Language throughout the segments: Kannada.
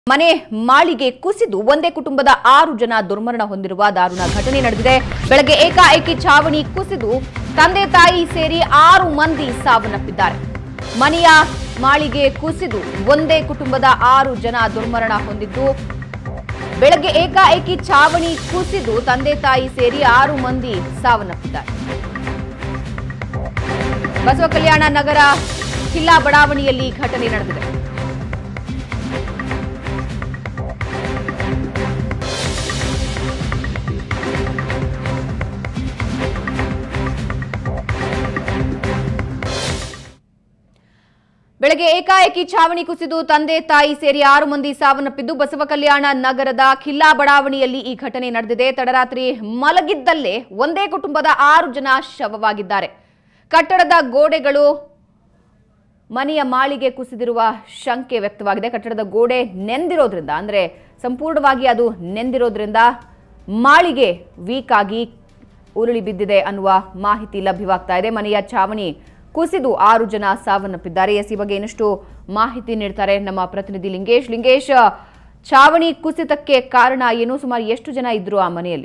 ಮನೆ ಮಾಳಿಗೆ ಕುಸಿದು ಒಂದೇ ಕುಟುಂಬದ ಆರು ಜನ ದುರ್ಮರಣ ಹೊಂದಿರುವ ದಾರುಣ ಘಟನೆ ನಡೆದಿದೆ ಬೆಳಗ್ಗೆ ಏಕಾಏಕಿ ಛಾವಣಿ ಕುಸಿದು ತಂದೆ ತಾಯಿ ಸೇರಿ ಆರು ಮಂದಿ ಸಾವನ್ನಪ್ಪಿದ್ದಾರೆ ಮನೆಯ ಮಾಳಿಗೆ ಕುಸಿದು ಒಂದೇ ಕುಟುಂಬದ ಆರು ಜನ ದುರ್ಮರಣ ಹೊಂದಿದ್ದು ಬೆಳಗ್ಗೆ ಏಕಾಏಕಿ ಛಾವಣಿ ಕುಸಿದು ತಂದೆ ತಾಯಿ ಸೇರಿ ಆರು ಮಂದಿ ಸಾವನ್ನಪ್ಪಿದ್ದಾರೆ ಬಸವ ಕಲ್ಯಾಣ ನಗರ ಕಿಲ್ಲಾ ಬಡಾವಣೆಯಲ್ಲಿ ಘಟನೆ ನಡೆದಿದೆ ಬೆಳಗ್ಗೆ ಏಕಾಏಕಿ ಛಾವಣಿ ಕುಸಿದು ತಂದೆ ತಾಯಿ ಸೇರಿ ಆರು ಮಂದಿ ಸಾವನ್ನಪ್ಪಿದ್ದು ಬಸವ ಕಲ್ಯಾಣ ನಗರದ ಖಿಲ್ಲಾ ಬಡಾವಣೆಯಲ್ಲಿ ಈ ಘಟನೆ ನಡೆದಿದೆ ತಡರಾತ್ರಿ ಮಲಗಿದ್ದಲ್ಲೇ ಒಂದೇ ಕುಟುಂಬದ ಆರು ಜನ ಶವವಾಗಿದ್ದಾರೆ ಕಟ್ಟಡದ ಗೋಡೆಗಳು ಮನೆಯ ಮಾಳಿಗೆ ಕುಸಿದಿರುವ ಶಂಕೆ ವ್ಯಕ್ತವಾಗಿದೆ ಕಟ್ಟಡದ ಗೋಡೆ ನೆಂದಿರೋದ್ರಿಂದ ಅಂದ್ರೆ ಸಂಪೂರ್ಣವಾಗಿ ಅದು ನೆಂದಿರೋದ್ರಿಂದ ಮಾಳಿಗೆ ವೀಕ್ ಆಗಿ ಉರುಳಿ ಬಿದ್ದಿದೆ ಅನ್ನುವ ಮಾಹಿತಿ ಲಭ್ಯವಾಗ್ತಾ ಇದೆ ಮನೆಯ ಛಾವಣಿ ಕುಸಿದು ಆರು ಜನ ಸಾವನ್ನಪ್ಪಿದ್ದಾರೆ ಎಸ್ ಈ ಬಗ್ಗೆ ಇನ್ನಷ್ಟು ಮಾಹಿತಿ ನೀಡ್ತಾರೆ ನಮ್ಮ ಪ್ರತಿನಿಧಿ ಲಿಂಗೇಶ್ ಲಿಂಗೇಶ್ ಛಾವಣಿ ಕುಸಿತಕ್ಕೆ ಕಾರಣ ಏನು ಸುಮಾರು ಎಷ್ಟು ಜನ ಇದ್ರು ಆ ಮನೆಯಲ್ಲಿ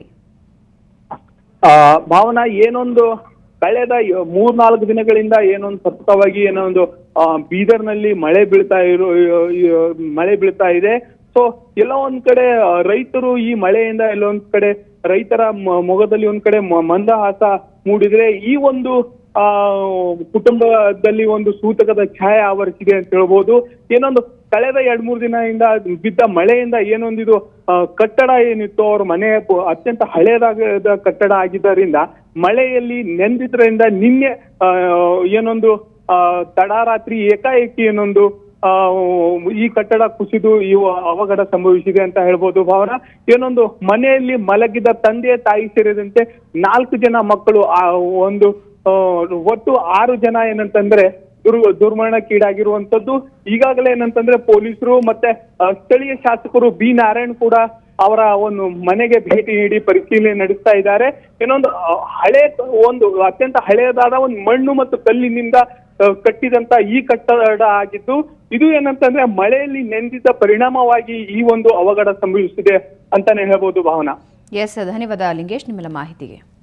ಆ, ಭಾವನಾ ಏನೊಂದು ಕಳೆದ ಯ- ಮೂರ್ನಾಲ್ಕು ದಿನಗಳಿಂದ ಏನೊಂದು ಸತತವಾಗಿ ಏನೋ ಒಂದು ಆ, ಬೀದರ್ನಲ್ಲಿ ಮಳೆ ಬೀಳ್ತಾ ಇರೋ ಇ- ಇ- ಮಳೆ ಬೀಳ್ತಾ ಇದೆ ಸೊ ಎಲ್ಲ ಒಂದ್ ಕಡೆ ಆ, ರೈತರು ಈ ಮಳೆಯಿಂದ ಎಲ್ಲೊಂದ್ ಕಡೆ ರೈತರ ಮ- ಮೊಗದಲ್ಲಿ ಒಂದ್ ಕಡೆ ಮ- ಮಂದಹಾಸ ಮೂಡಿದ್ರೆ ಈ ಒಂದು ಆ ಕುಟುಂಬದಲ್ಲಿ ಒಂದು ಸೂತಕದ ಛಾಯೆ ಆವರಿಸಿದೆ ಅಂತ ಹೇಳ್ಬೋದು ಏನೊಂದು ಕಳೆದ ಎರಡ್ ಮೂರ್ ದಿನದಿಂದ ಬಿದ್ದ ಮಳೆಯಿಂದ ಏನೊಂದಿದು ಆ, ಕಟ್ಟಡ ಏನಿತ್ತು ಅವ್ರ ಮನೆ ಪ- ಅತ್ಯಂತ ಹಳೇದಾದ ಕಟ್ಟಡ ಆಗಿದ್ದರಿಂದ ಮಳೆಯಲ್ಲಿ ನೆಂದಿದ್ರಿಂದ ನಿನ್ನೆ ಆ, ಏನೊಂದು ಆ, ತಡರಾತ್ರಿ ಏಕಾಏಕಿ ಏನೊಂದು ಆ, ಈ ಕಟ್ಟಡ ಕುಸಿದು ಈ ಅವಘಡ ಸಂಭವಿಸಿದೆ ಅಂತ ಹೇಳ್ಬೋದು ಭಾವನ ಏನೊಂದು ಮನೆಯಲ್ಲಿ ಮಲಗಿದ ತಂದೆ ತಾಯಿ ಸೇರಿದಂತೆ ನಾಲ್ಕು ಜನ ಮಕ್ಕಳು ಆ ಒಂದು ಆ, ಒಟ್ಟು ಆರು ಜನ ಏನಂತಂದ್ರೆ ದುರ್ ದುರ್ಮರಣಕ್ಕೀಡಾಗಿರುವಂತದ್ದು ಈಗಾಗಲೇ ಏನಂತಂದ್ರೆ ಪೊಲೀಸರು ಮತ್ತೆ ಆ, ಸ್ಥಳೀಯ ಶಾಸಕರು ಬಿ ನಾರಾಯಣ್ ಕೂಡ ಅವರ ಒಂದು ಮನೆಗೆ ಭೇಟಿ ನೀಡಿ ಪರಿಶೀಲನೆ ನಡೆಸ್ತಾ ಇದ್ದಾರೆ ಏನೊಂದು ಆ, ಹಳೆ ಒಂದು ಅತ್ಯಂತ ಹಳೆಯದಾದ ಒಂದು ಮಣ್ಣು ಮತ್ತು ಕಲ್ಲಿನಿಂದ ಆ, ಕಟ್ಟಿದಂತ ಈ ಕಟ್ಟಡ ಆಗಿದ್ದು ಇದು ಏನಂತಂದ್ರೆ ಮಳೆಯಲ್ಲಿ ನೆಂದಿದ್ದ ಪರಿಣಾಮವಾಗಿ ಈ ಒಂದು ಅವಘಡ ಸಂಭವಿಸಿದೆ ಅಂತಾನೆ ಹೇಳ್ಬೋದು ಭಾವನಾ ಎಸ್ ಧನ್ಯವಾದ ಲಿಂಗೇಶ್ ನಿಮ್ಮೆಲ್ಲ ಮಾಹಿತಿಗೆ